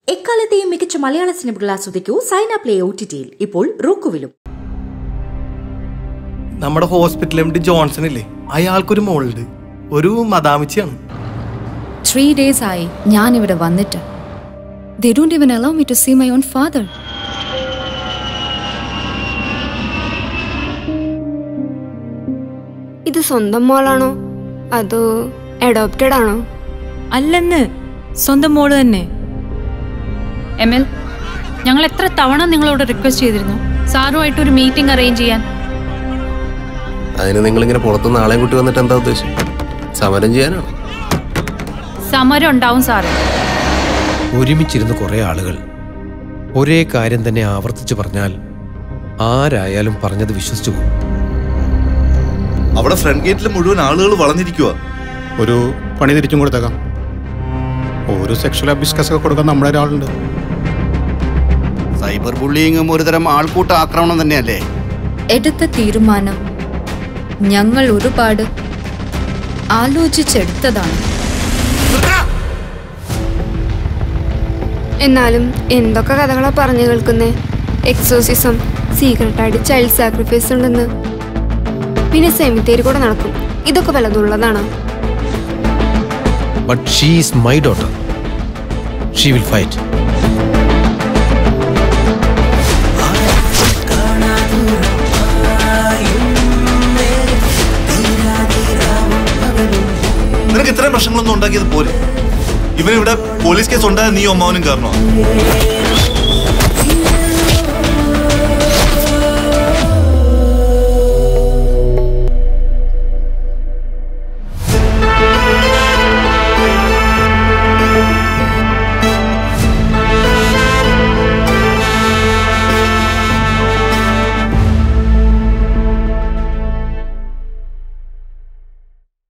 എക്കാലത്തെയും മികച്ച മലയാള സിനിമകൾ ആസ്വദിക്കൂ sign up play O T ടിയിൽ ഇപ്പോൾ റോക്കുവിലും നമ്മുടെ ഹോസ്പിറ്റൽ എം ഡി ജോൺസൺ ഇല്ലേ അയാൾക്കൊരു മോളുണ്ട് ഒരു മദാമിച്ചിയാണ് ത്രീ ഡേയ്സ് ആയി ഞാൻ ഇവിടെ വന്നിട്ട് they don't even allow me to see my own father ഇത് സ്വന്തം മോളാണോ അതോ അഡോപ്റ്റഡ് ആണോ അല്ലെന്ന് സ്വന്തം മോള് തന്നെ എം എൽ ഞങ്ങൾ എത്ര തവണ നിങ്ങളോട് റിക്വസ്റ്റ് ചെയ്തിരുന്നു സാറുമായിട്ട് ഒരു മീറ്റിംഗ് അറേഞ്ച് ചെയ്യാൻ അതിന് നിങ്ങളിങ്ങനെ പുറത്തുനിന്ന് ആളെയും കൂട്ടി വന്നിട്ട് എന്താ ഉദ്ദേശം സമരം ചെയ്യാനാണോ സമരം ഉണ്ടാവും സാറേ ഒരുമിച്ചിരുന്ന് കുറെ ആളുകൾ ഒരേ കാര്യം തന്നെ ആവർത്തിച്ചു പറഞ്ഞാൽ ആരായാലും പറഞ്ഞത് വിശ്വസിച്ചു പോകും അവിടെ ഫ്രണ്ട് ഗേറ്റിൽ മുഴുവൻ ആളുകൾ വളഞ്ഞിരിക്കുക ഒരു പണി തിരിച്ചും കൊടുത്തേക്കാം ഒരു സെക്ഷൽ അബ്യൂസ് കേസൊക്കെ കൊടുക്കാൻ നമ്മുടെ ഒരാളുണ്ട് സൈബർ ബുള്ളിങ്ങും ഒരുതരം ആൾക്കൂട്ട ആക്രമണം തന്നെയല്ലേ എടുത്ത തീരുമാനം ഞങ്ങൾ ഒരുപാട് ആലോചിച്ചെടുത്തതാണ് എന്നാലും എന്തൊക്കെ കഥകളാ പറഞ്ഞു കേൾക്കുന്നേ എക്സോസിസം സീക്രട്ടായിട്ട് ചൈൽഡ് സാക്രിഫൈസ് ഉണ്ടെന്ന് പിന്നെ സെമിത്തേരി കൂടെ നടക്കും ഇതൊക്കെ പലതുള്ളതാണ് but she is my daughter she will fight നിനക്ക് ഇത്രയും പ്രശ്നങ്ങളൊന്നും ഉണ്ടാക്കിയത് പോലെ ഇവനിവിടെ പോലീസ് കേസ് ഉണ്ടായ നീ അമ്മാവനും കാരണമാണ്